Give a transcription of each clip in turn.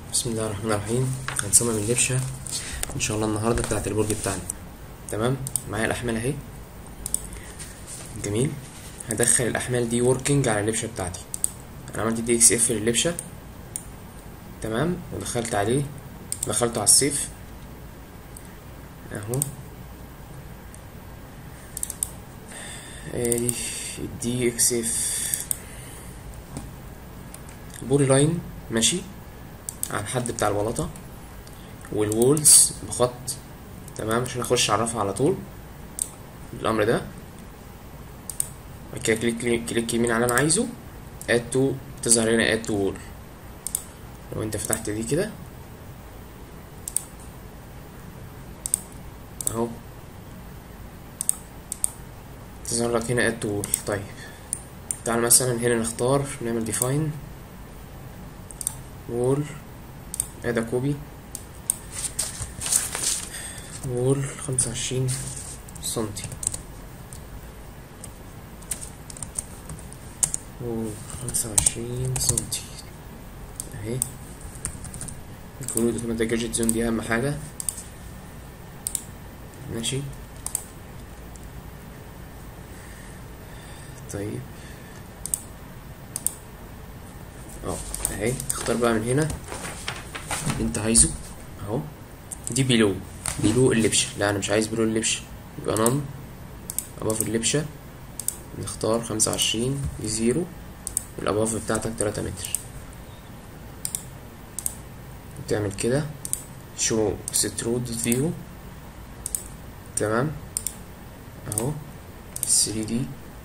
بسم الله الرحمن الرحيم هنصمم اللبشة ان شاء الله النهارده بتاعت البرج بتاعنا تمام معايا الاحمال اهي جميل هدخل الاحمال دي وركينج على اللبشة بتاعتي انا عملت دي اكس اف للبشة تمام ودخلت عليه دخلته على السيف اهو ادي الدي اكس اف بوري لاين ماشي على الحد بتاع البلاطة والوولز بخط تمام عشان اخش اعرفها على طول بالامر ده بعد كده كليك كليك يمين على اللي انا عايزه اد تو تظهر هنا اد تو وول لو انت فتحت دي كده اهو تظهر لك هنا اد تو وول طيب تعال مثلا هنا نختار نعمل ديفاين وول ادي كوبي وول خمسة وعشرين سنتي وول خمسة وعشرين سنتي اهي الكروت اوتوماتيك جادجت زون دي اهم حاجة ماشي طيب اه اهي تختار بقى من هنا اللي انت عايزه اهو دي بيلو بيلو اللبشة لا انا مش عايز بيلو اللبشة يبقى نون اباف اللبشة نختار خمسة وعشرين دي زيرو والاباف بتاعتك تلاتة متر تعمل كده شو سترود فيو تمام اهو 3 دي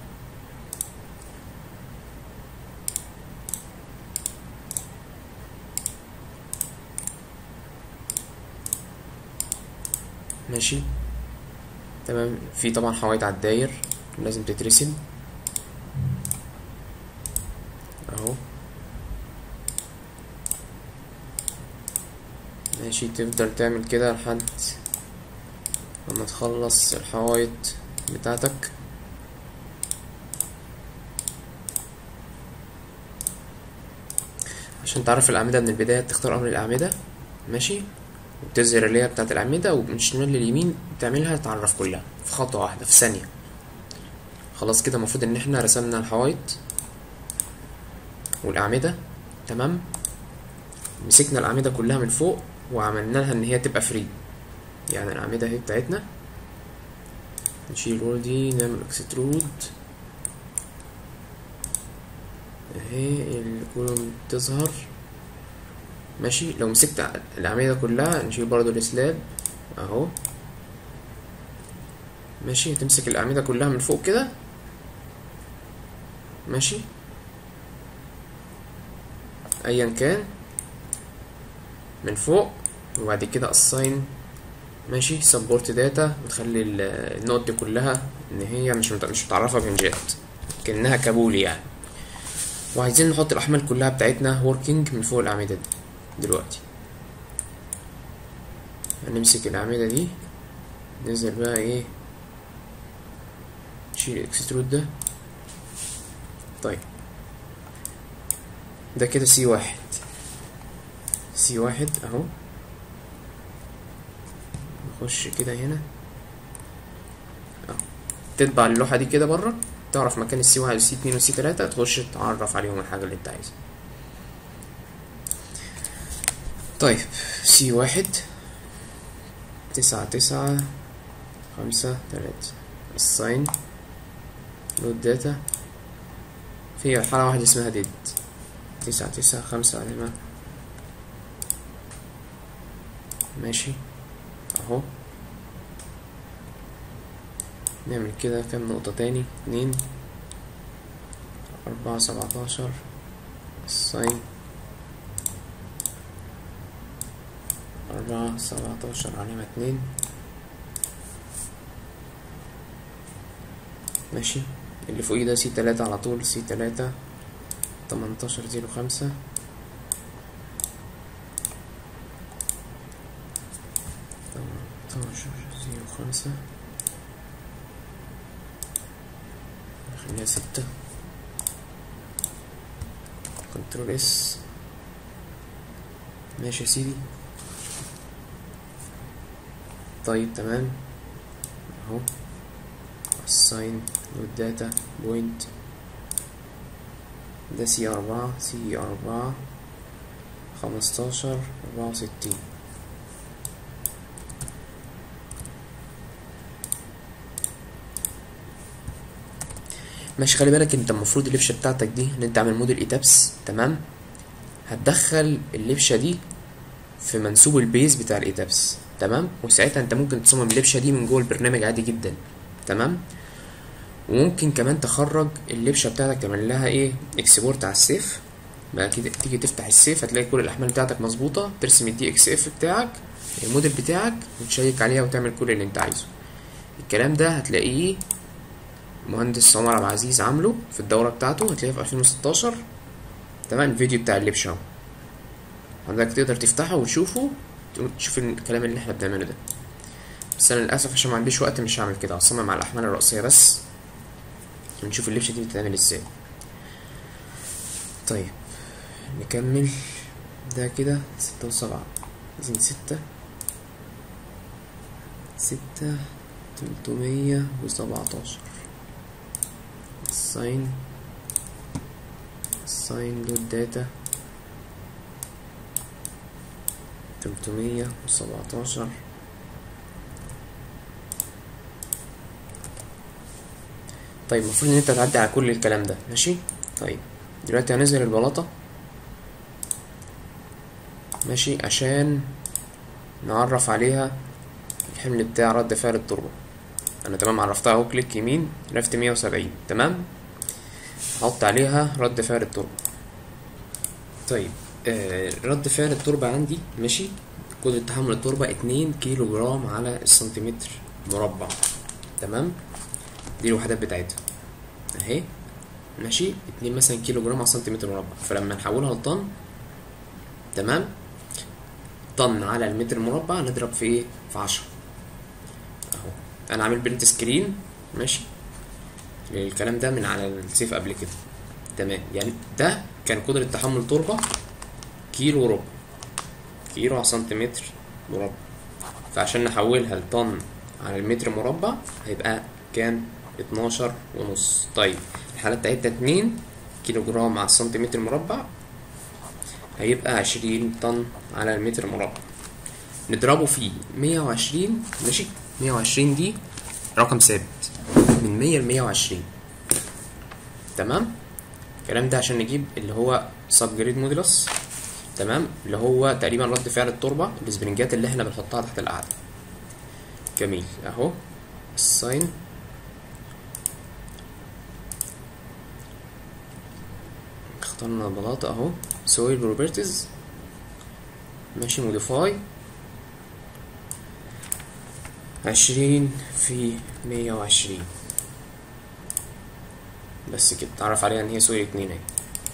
ماشي تمام في طبعا حوايط على الداير لازم تترسم اهو ماشي تفضل تعمل كده لحد لما تخلص الحوايط بتاعتك عشان تعرف الأعمدة من البداية تختار أمر الأعمدة ماشي وتظهر اللي هي بتاعت الأعمدة ومن الشمال لليمين تعملها تعرف كلها في خطوة واحدة في ثانية خلاص كده المفروض إن احنا رسمنا الحوايط والأعمدة تمام مسكنا الأعمدة كلها من فوق وعملنا لها إن هي تبقى فري يعني الأعمدة اهي بتاعتنا نشيل الوول دي نعمل اكسترود اهي الكولوم تظهر ماشي لو مسكت الأعمدة كلها نشيل برضو السلاب اهو ماشي تمسك الأعمدة كلها من فوق كده ماشي ايا كان من فوق وبعد كده assign ماشي سبورت داتا وتخلي النقط دي كلها ان هي مش مش متعرفه بنجات كانها كابولي يعني وعايزين نحط الاحمال كلها بتاعتنا working من فوق الاعمده دي دلوقتي هنمسك الاعمده دي ننزل بقى ايه نشيل الاكسترود ده طيب ده كده سي واحد سي واحد اهو نخش كده هنا اهو تطبع اللوحة دي كده بره تعرف مكان السي واحد والسي اتنين والسي تلاتة تخش تعرف عليهم الحاجة اللي انت عايزها طيب سي واحد تسعة تسعة خمسة تلاتة الساين لود داتا في حالة واحدة اسمها ديد تسعة تسعة خمسة علامة ماشي اهو نعمل كده كام نقطة تاني اتنين أربعة سبعتاشر الساين أربعة سبعتاشر علامة اتنين ماشي اللي فوقيه ده سي تلاتة على طول سي تلاتة تمنتاشر زيرو خمسة تمنتاشر زيرو خمسة خليها ستة كنترول اس ماشي يا سيدي طيب تمام اهو assign node data point ده سي أربعة سي أربعة خمستاشر أربعة وستين ماشي خلي بالك انت المفروض اللبشة بتاعتك دي ان انت عامل موديل ايتابس تمام هتدخل اللبشة دي في منسوب البيز بتاع الايتابس تمام وساعتها انت ممكن تصمم اللبشة دي من جوه البرنامج عادي جدا تمام وممكن كمان تخرج اللبشة بتاعتك تعمل لها ايه اكسبورت على السيف بعد كده تيجي تفتح السيف هتلاقي كل الاحمال بتاعتك مظبوطة ترسم الدي اكس اف بتاعك الموديل بتاعك وتشيك عليها وتعمل كل اللي انت عايزه الكلام ده هتلاقيه مهندس عمر عبد العزيز عامله في الدورة بتاعته هتلاقيه في 2016 تمام الفيديو بتاع اللبشة اهو عندك تقدر تفتحه وتشوفه تشوف الكلام اللي احنا بنعمله ده بس انا للاسف عشان ما عنديش وقت مش هعمل كده هصمم على الاحمال الرئيسيه بس ونشوف اللبشه دي بتتعمل ازاي طيب نكمل ده كده ستة وسبعة عايزين ستة ستة تلتمية وسبعتاشر الساين الساين دوت داتا تلتمية وسبعتاشر طيب المفروض ان انت تعدي على كل الكلام ده ماشي طيب دلوقتي هنزل البلاطة ماشي عشان نعرف عليها الحمل بتاع رد فعل التربة انا تمام عرفتها اهو كليك يمين عرفت مية وسبعين تمام هحط عليها رد فعل التربة طيب آه رد فعل التربة عندي ماشي قدرة تحمل التربة اتنين كيلو جرام على السنتيمتر مربع تمام دي الوحدات بتاعتها اهي ماشي اتنين مثلا كيلو جرام على سنتيمتر مربع فلما نحولها لطن تمام طن على المتر مربع نضرب في ايه في عشرة اهو انا عامل برنت سكرين ماشي الكلام ده من على السيف قبل كده تمام يعني ده كان قدرة تحمل تربة كيلو وربع كيلو على سنتيمتر مربع فعشان نحولها لطن على المتر مربع هيبقى كام اتناشر ونص طيب الحالة بتاعتنا اتنين كيلو جرام على السنتيمتر مربع هيبقى عشرين طن على المتر مربع نضربه في مية وعشرين ماشي مية وعشرين دي رقم ثابت من مية لمية وعشرين تمام الكلام ده عشان نجيب اللي هو سب جريد موديلس تمام اللي هو تقريبا رد فعل التربة السبرنجات اللي احنا بنحطها تحت القعدة جميل اهو الساين اخترنا البلاطة اهو سويل بروبرتيز ماشي موديفاي عشرين في مية وعشرين بس كده تعرف عليها ان هي سويل اتنين اهي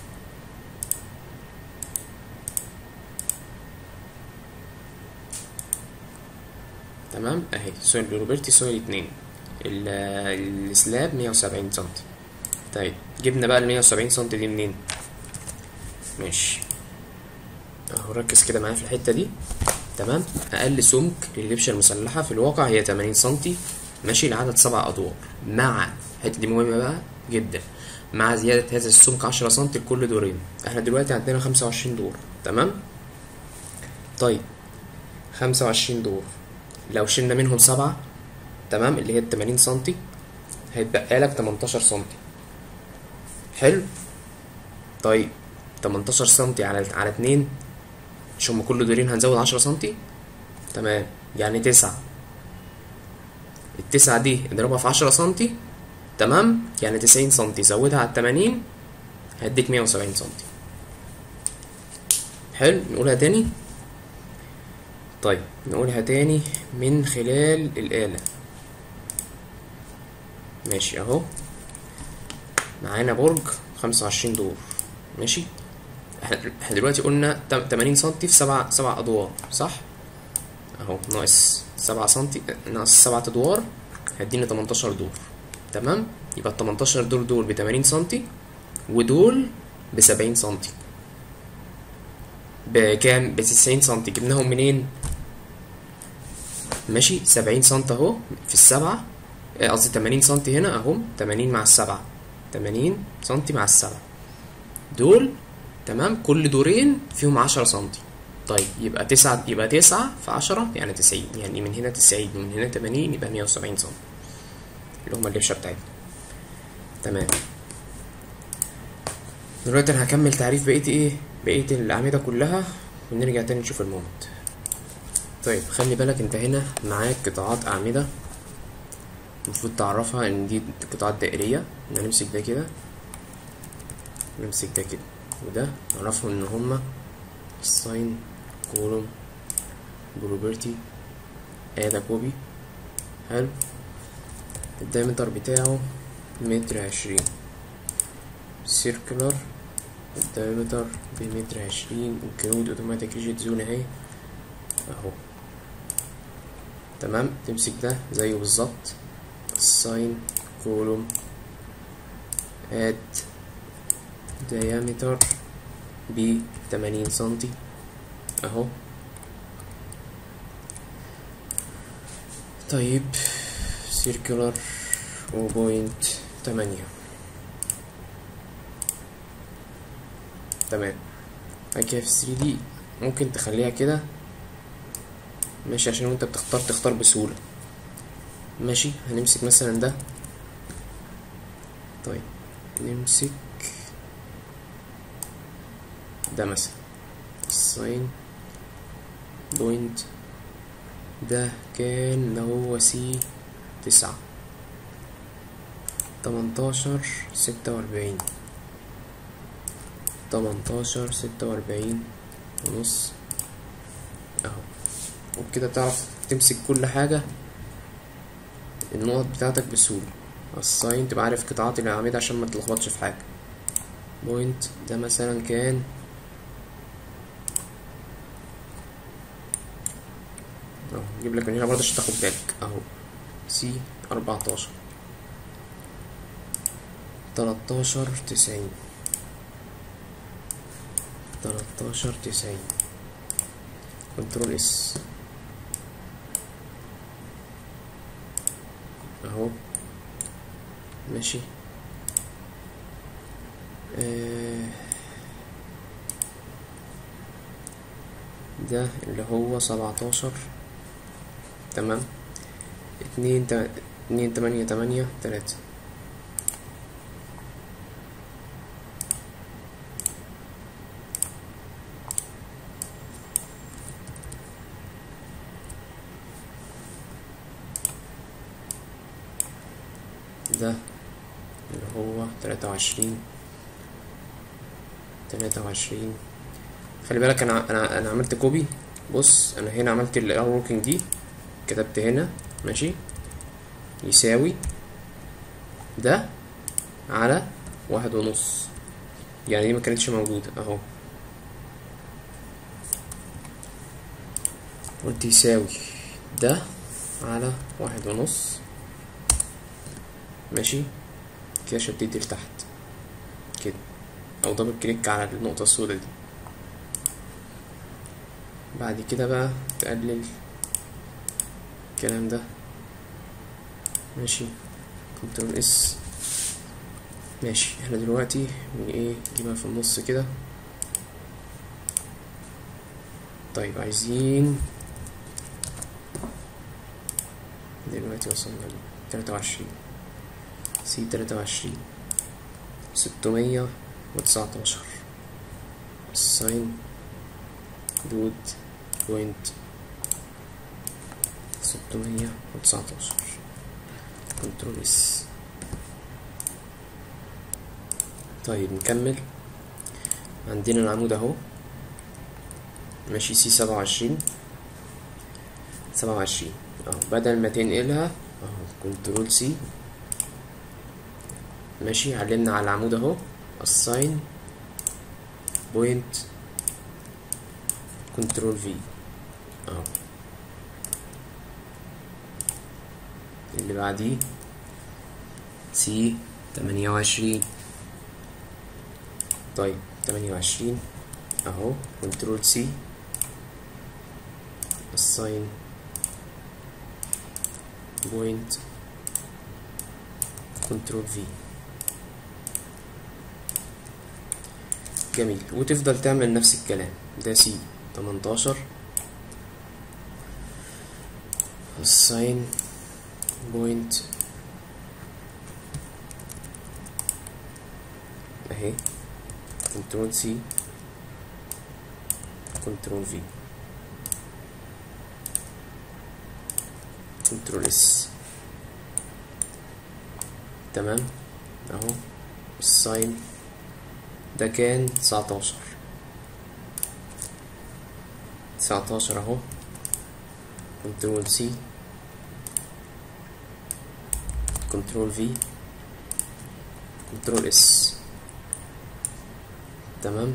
تمام اهي سويل بروبرتي سويل اتنين ال- السلاب مية وسبعين سنتي طيب جبنا بقى المية وسبعين سنتي دي منين ماشي اهو ركز كده معايا في الحتة دي تمام اقل سمك لللبشة المسلحة في الواقع هي 80 سنتي ماشي لعدد سبع ادوار مع الحتة دي مهمة بقى جدا مع زيادة هذا السمك 10 سنتي لكل دورين احنا دلوقتي عندنا 25 دور تمام طيب 25 دور لو شلنا منهم سبعة تمام اللي هي 80 سنتي هيتبقى لك 18 سنتي حلو طيب 18 سنتي على على اتنين مش هما كل دورين هنزود 10 سنتي تمام يعني تسعة التسعة دي اضربها في 10 سنتي تمام يعني 90 سنتي زودها على 80 هيديك 170 سنتي حلو نقولها تاني طيب نقولها تاني من خلال الآلة ماشي اهو معانا برج خمسة وعشرين دور ماشي احنا احنا دلوقتي قلنا تم- تمانين سنتي في سبع سبع ادوار صح اهو ناقص سبعة سنتي ناقص سبعة ادوار هيدينا تمنتاشر دور تمام يبقى التمنتاشر دور دول بتمانين سنتي ودول بسبعين سنتي بكام بتسعين سنتي جبناهم منين ماشي سبعين سنتي اهو في السبعة آه، قصدي تمانين سنتي هنا اهو تمانين مع السبعة تمانين سنتي مع السبعة دول تمام كل دورين فيهم عشرة سنتي طيب يبقى تسعة يبقى تسعة في عشرة يعني تسعين يعني من هنا تسعين ومن هنا تمانين يبقى مية وسبعين سنتي اللي هما اللبشة بتاعتنا تمام دلوقتي انا هكمل تعريف بقية ايه بقية الأعمدة كلها ونرجع تاني نشوف المومنت طيب خلي بالك انت هنا معاك قطاعات أعمدة المفروض تعرفها ان دي قطاعات دائرية ان نمسك ده كده نمسك ده كده وده نعرفهم ان هما الساين كولوم بروبرتي ادي كوبي حلو الدايمتر بتاعه متر عشرين سيركلر الدايمتر بمتر عشرين انكلود اوتوماتيك ريجيت زون اهي اهو تمام تمسك ده زيه بالظبط الساين كولوم اد diameter ب 80 سنتي اهو طيب circular وبوينت تمانية تمام بعد كده في 3 دي ممكن تخليها كده ماشي عشان وانت بتختار تختار بسهولة ماشي هنمسك مثلا ده طيب نمسك ده مثلا الساين بوينت ده كان اللي هو سي تسعة تمنتاشر ستة وأربعين تمنتاشر ستة وأربعين ونص أهو وبكده تعرف تمسك كل حاجة النقط بتاعتك بسهولة الساين تبقى عارف قطاعات الأعمدة عشان ما تلخبطش في حاجة بوينت ده مثلا كان اهو نجيب لك من هنا برضه عشان تاخد بالك اهو سي اربعتاشر تلاتاشر تسعين تلاتاشر تسعين كنترول اس اهو ماشي آه ده اللي هو سبعتاشر تمام اتنين تا... اتنين تمانية تمانية تلاتة ده اللي هو تلاتة وعشرين تلاتة وعشرين خلي بالك انا انا انا عملت كوبي بص انا هنا عملت الوركينج دي كتبت هنا ماشي يساوي ده على واحد ونص يعني دي ما كانتش موجودة اهو قلت يساوي ده على واحد ونص ماشي كده شديت لتحت كده او دبل كليك على النقطة السوداء دي بعد كده بقى تقلل الكلام ده ماشي كنترول اس ماشي احنا دلوقتي من ايه نجيبها في النص كده طيب عايزين دلوقتي وصلنا ل تلاتة وعشرين سي تلاتة وعشرين ستمية وتسعتاشر الساين دود بوينت ستمية وتسعتاشر كنترول اس طيب نكمل عندنا العمود اهو ماشي سي سبعة وعشرين سبعة وعشرين اهو بدل ما تنقلها اهو كنترول سي ماشي علمنا على العمود اهو الساين بوينت كنترول في اهو اللي بعديه سي تمانية وعشرين طيب تمانية وعشرين اهو كنترول سي assign point كنترول في جميل وتفضل تعمل نفس الكلام ده سي 18 assign point اهي كنترول سي كنترول في كنترول اس تمام اهو الساين ده كان تسعتاشر تسعتاشر اهو كنترول سي كنترول في كنترول اس تمام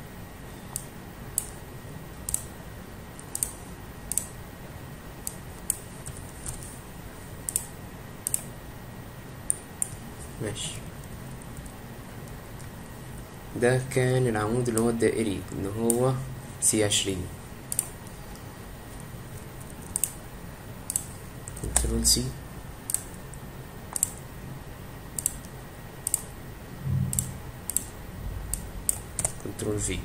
ماشي ده كان العمود اللي هو الدائري اللي هو سي عشرين كنترول سي كنترول في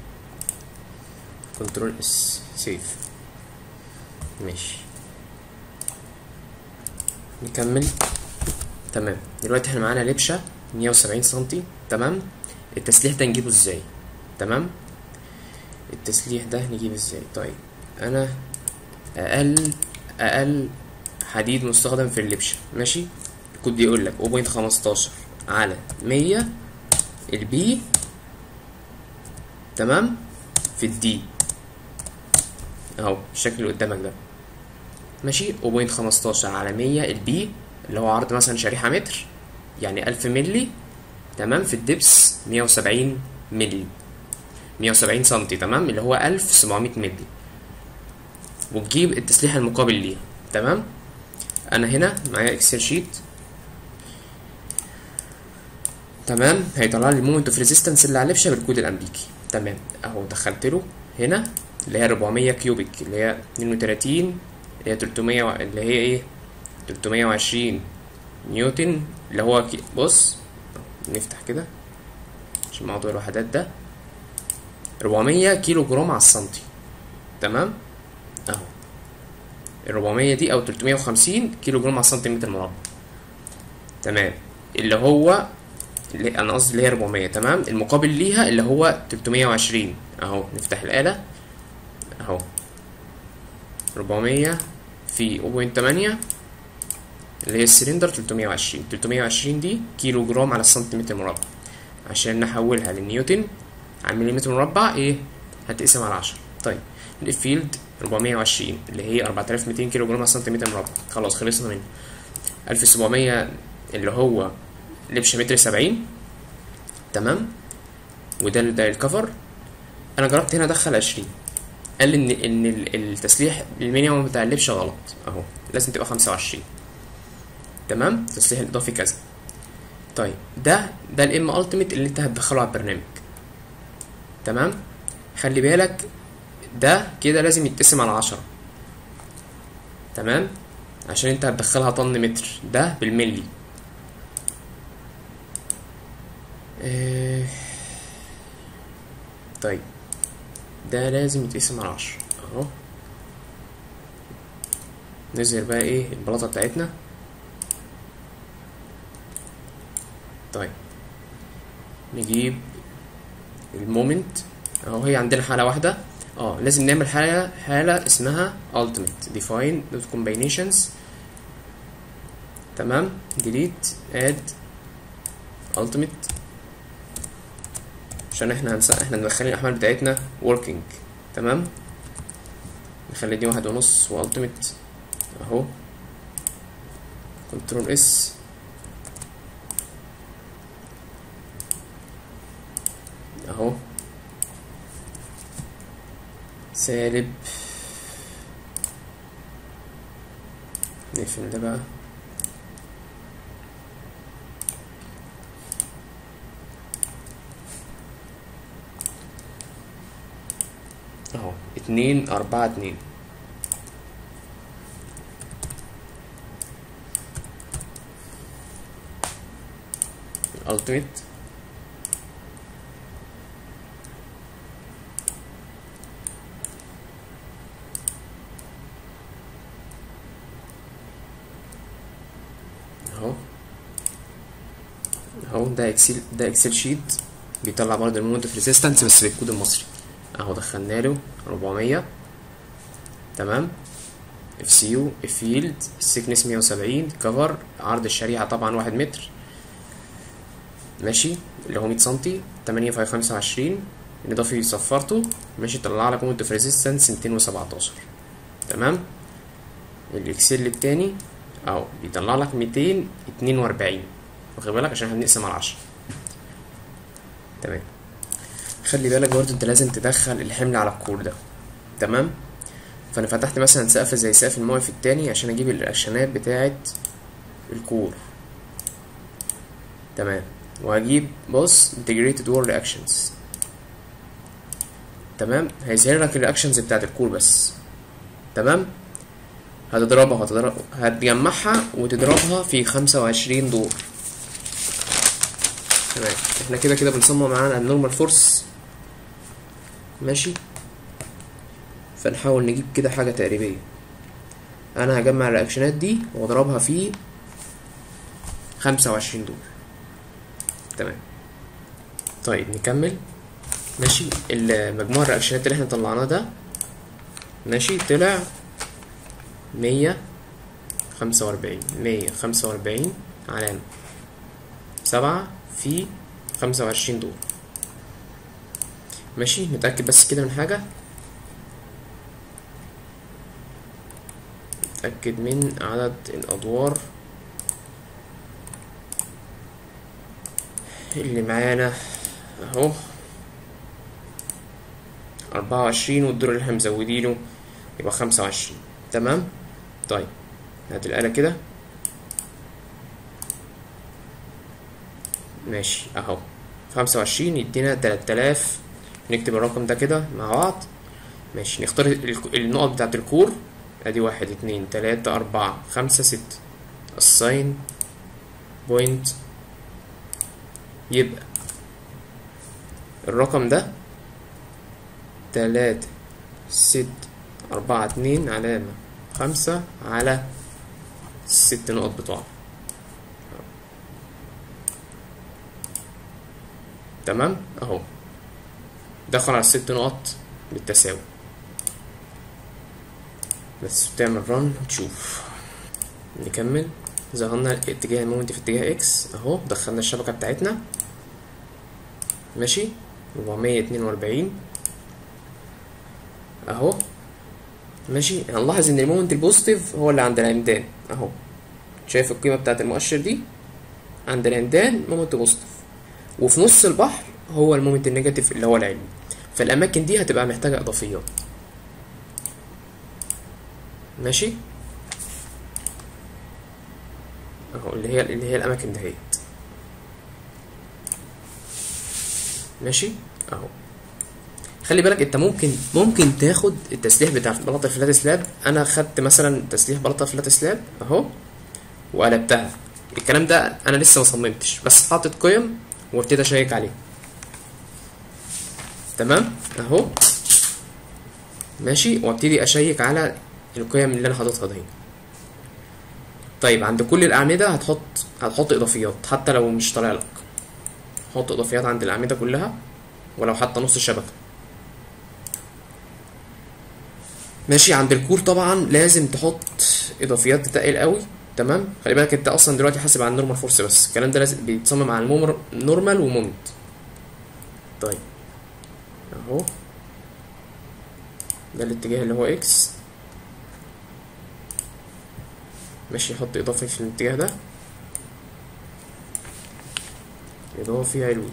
كنترول اس سيف ماشي نكمل تمام دلوقتي احنا معانا لبشة 170 سنتي تمام التسليح ده نجيبه ازاي تمام التسليح ده نجيبه ازاي طيب انا اقل اقل حديد مستخدم في اللبشة ماشي الكود بيقول لك 0.15 على 100 البي تمام في الدي اهو الشكل اللي قدامك ده ماشي 0.15 على 100 البي اللي هو عرض مثلا شريحة متر يعني ألف ملي تمام في الدبس مية وسبعين ملي مية وسبعين سنتي تمام اللي هو ألف سبعمية ملي وتجيب التسليح المقابل ليه تمام أنا هنا معايا إكسل شيت تمام هيطلع لي المومنت اوف ريزيستنس اللي على اللبشه بالكود الامريكي تمام اهو دخلت له هنا اللي هي 400 كيوبيك اللي هي 32 اللي هي 300 و... اللي هي ايه 320 نيوتن اللي هو كي... بص نفتح كده عشان موضوع الوحدات ده 400 كيلو جرام على السنتي تمام اهو ال 400 دي او 350 كيلو جرام على السنتيمتر مربع تمام اللي هو اللي انا قصدي اللي هي 400 تمام المقابل ليها اللي هو 320 اهو نفتح الآلة اهو 400 في 0.8 اللي هي السلندر 320 320 دي كيلو جرام على السنتيمتر مربع عشان نحولها للنيوتن على المليمتر مربع ايه هتقسم على 10 طيب الفيلد 420 اللي هي 4200 كيلو جرام على السنتيمتر مربع خلاص خلصنا منه 1700 اللي هو لبش متر 70 تمام وده ده الكفر انا جربت هنا ادخل 20 قال لي ان ان التسليح المينيمم بتاع اللبشه غلط اهو لازم تبقى 25 تمام التسليح الاضافي كذا طيب ده ده الام التيميت اللي انت هتدخله على البرنامج تمام خلي بالك ده كده لازم يتقسم على 10 تمام عشان انت هتدخلها طن متر ده بالملي اه طيب ده لازم يتقسم على 10 اهو نظهر بقى ايه البلاطه بتاعتنا طيب نجيب المومنت اهو هي عندنا حالة واحدة اه لازم نعمل حالة حالة اسمها ultimate define dot combinations تمام delete add ultimate عشان احنا هنس... احنا مدخلين الاحمال بتاعتنا working تمام نخلي دي واحد ونص و ultimate اهو كنترول اس اهو سالب نقفل ده بقى اهو اتنين اربعة اتنين الالتيميت اهو اهو ده اكسل ده اكسل شيت بيطلع برضه المومنت اوف ريزيستنس بس بالكود المصري اهو دخلنا له 400 تمام اف سي يو فيلد السكنس 170 كفر عرض الشريحه طبعا واحد متر ماشي اللي هو 100 سنتي 8 في 25 الاضافي صفرته ماشي طلع لك مومنت اوف ريزيستنس 217 تمام الاكسل التاني اهو بيطلع لك 242 واخد بالك عشان احنا بنقسم على 10 تمام خلي بالك برضه انت لازم تدخل الحمل على الكور ده تمام فانا فتحت مثلا سقف زي سقف الموقف التاني عشان اجيب الرياكشنات بتاعه الكور تمام وهجيب بص integrated wall reactions تمام هيظهر لك الرياكشنز بتاعت الكور بس تمام هتضربها هتضرب هتجمعها وتضربها في خمسة وعشرين دور تمام احنا كده كده بنصمم معانا النورمال فورس ماشي فنحاول نجيب كده حاجة تقريبية انا هجمع الرياكشنات دي واضربها في خمسة وعشرين دور تمام طيب نكمل ماشي المجموع الرياكشنات اللي احنا طلعناه ده ماشي طلع مية خمسة وأربعين مية خمسة وأربعين علامة سبعة في خمسة وعشرين دور ماشي نتأكد بس كده من حاجة نتأكد من عدد الأدوار اللي معانا اهو أربعة وعشرين والدور اللي احنا مزودينه يبقى خمسة وعشرين تمام طيب هات الآلة كده ماشي اهو خمسة وعشرين يدينا تلات آلاف نكتب الرقم ده كده مع بعض ماشي نختار ال- النقط بتاعت الكور ادي واحد اتنين تلاتة أربعة خمسة ستة الساين بوينت يبقى الرقم ده تلاتة ستة أربعة اتنين علامة خمسة على الست نقط بتوعنا تمام اهو دخل على الست نقط بالتساوي بس بتعمل رن وتشوف نكمل ظهرنا اتجاه المومنت في اتجاه اكس اهو دخلنا الشبكة بتاعتنا ماشي 442 اهو ماشي هنلاحظ ان المومنت البوزيتيف هو اللي عند العمدان اهو شايف القيمة بتاعت المؤشر دي عند العمدان مومنت بوزيتيف وفي نص البحر هو المومنت النيجاتيف اللي هو العلمي فالاماكن دي هتبقى محتاجة اضافيات ماشي اهو اللي هي اللي هي الاماكن دهيت ماشي اهو خلي بالك انت ممكن ممكن تاخد التسليح بتاع بلاطه الفلات سلاب انا خدت مثلا تسليح بلاطه فلات سلاب اهو وقلبتها الكلام ده انا لسه ما صممتش بس حاطط قيم وابتدي اشيك عليه تمام اهو ماشي وابتدي اشيك على القيم اللي انا حاططها دي طيب عند كل الاعمده هتحط هتحط اضافيات حتى لو مش طالع لك حط اضافيات عند الاعمده كلها ولو حتى نص الشبكه ماشي عند الكور طبعا لازم تحط اضافيات تتقل قوي تمام خلي بالك انت اصلا دلوقتي حاسب على النورمال فورس بس الكلام ده لازم بيتصمم على المومر نورمال ومومنت طيب اهو ده الاتجاه اللي هو اكس ماشي حط اضافي في الاتجاه ده اضافي علوي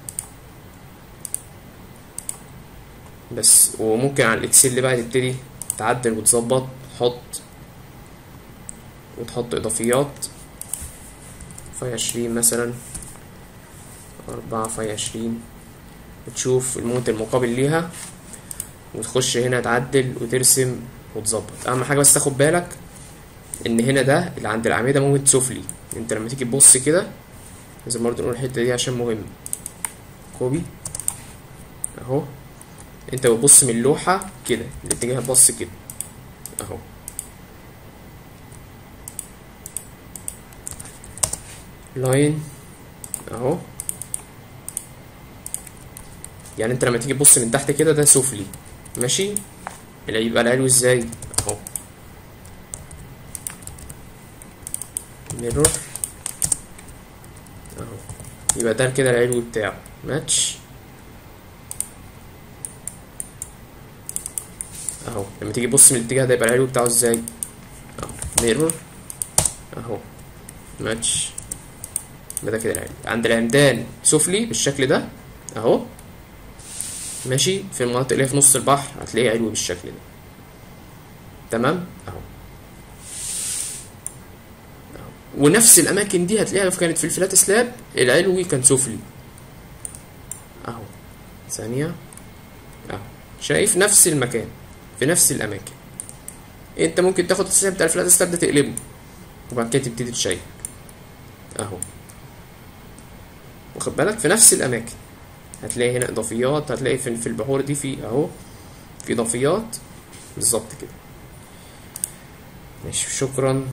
بس وممكن على الاكسل بقى تبتدي تعدل وتظبط تحط وتحط اضافيات في عشرين مثلا أربعة في عشرين وتشوف الموت المقابل ليها وتخش هنا تعدل وترسم وتظبط اهم حاجه بس تاخد بالك ان هنا ده اللي عند الاعمده موت سفلي انت لما تيجي تبص كده لازم برضه نقول الحته دي عشان مهم كوبي اهو انت بتبص من اللوحه كده الاتجاه بص كده اهو لاين اهو يعني انت لما تيجي تبص من تحت كده ده سفلي ماشي اللي يبقى العلوي ازاي اهو ميرور اهو يبقى ده كده العلوي بتاعه ماتش اهو لما تيجي تبص من الاتجاه ده يبقى العلوي بتاعه ازاي اهو ميرور اهو ماتش يبقى ده كده العلوي عند العمدان سفلي بالشكل ده اهو ماشي في المناطق اللي هي في نص البحر هتلاقيه علوي بالشكل ده تمام اهو أهو. ونفس الاماكن دي هتلاقيها كانت في الفلات سلاب العلوي كان سفلي اهو ثانية اهو شايف نفس المكان في نفس الاماكن انت ممكن تاخد السهم بتاع الفلات سلاب ده تقلبه وبعد كده تبتدي تشيك اهو واخد بالك في نفس الاماكن هتلاقي هنا اضافيات هتلاقي في في البحور دي في اهو في اضافيات بالظبط كده ماشي شكرا